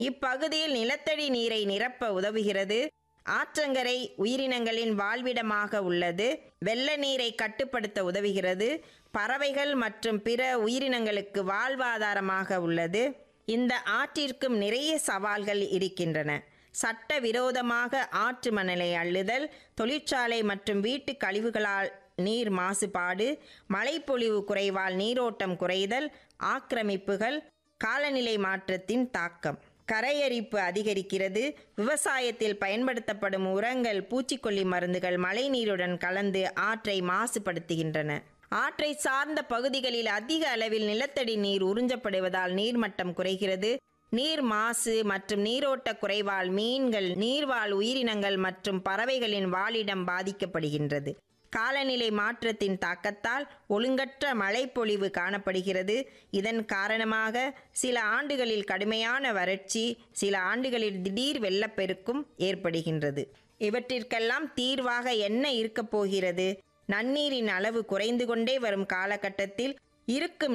இப்பகுதியில் நிலத்தடி நீரை நிரப்ப உதவுகிறது ஆற்றங்கரை உயிரினங்களின் வாழ்விடமாக உள்ளது வெள்ள நீரை கட்டுப்படுத்த உதவுகிறது பறவைகள் மற்றும் பிற உயிரினங்களுக்கு வாழ்வாதாரமாக உள்ளது இந்த ஆற்றிற்கும் நிறைய சவால்கள் இருக்கின்றன சட்டவிரோதமாக ஆற்று மணலை அள்ளுதல் தொழிற்சாலை மற்றும் வீட்டு கழிவுகளால் நீர் மாசுபாடு மழைப்பொழிவு குறைவால் நீரோட்டம் குறைதல் ஆக்கிரமிப்புகள் காலநிலை மாற்றத்தின் தாக்கம் கரையரிப்பு அதிகரிக்கிறது விவசாயத்தில் பயன்படுத்தப்படும் உரங்கள் பூச்சிக்கொல்லி மருந்துகள் மழைநீருடன் கலந்து ஆற்றை மாசுபடுத்துகின்றன ஆற்றை சார்ந்த பகுதிகளில் அதிக அளவில் நிலத்தடி நீர் உறிஞ்சப்படுவதால் நீர்மட்டம் குறைகிறது நீர் மாசு மற்றும் நீரோட்ட குறைவால் மீன்கள் நீர்வாழ் உயிரினங்கள் மற்றும் பறவைகளின் வாழிடம் பாதிக்கப்படுகின்றது காலநிலை மாற்றத்தின் தாக்கத்தால் ஒழுங்கற்ற மழைப்பொழிவு காணப்படுகிறது இதன் காரணமாக சில ஆண்டுகளில் கடுமையான வறட்சி சில ஆண்டுகளில் திடீர் வெள்ளப்பெருக்கும் ஏற்படுகின்றது இவற்றிற்கெல்லாம் தீர்வாக என்ன இருக்கப் போகிறது நன்னீரின் அளவு குறைந்து கொண்டே வரும் காலகட்டத்தில் இருக்கும்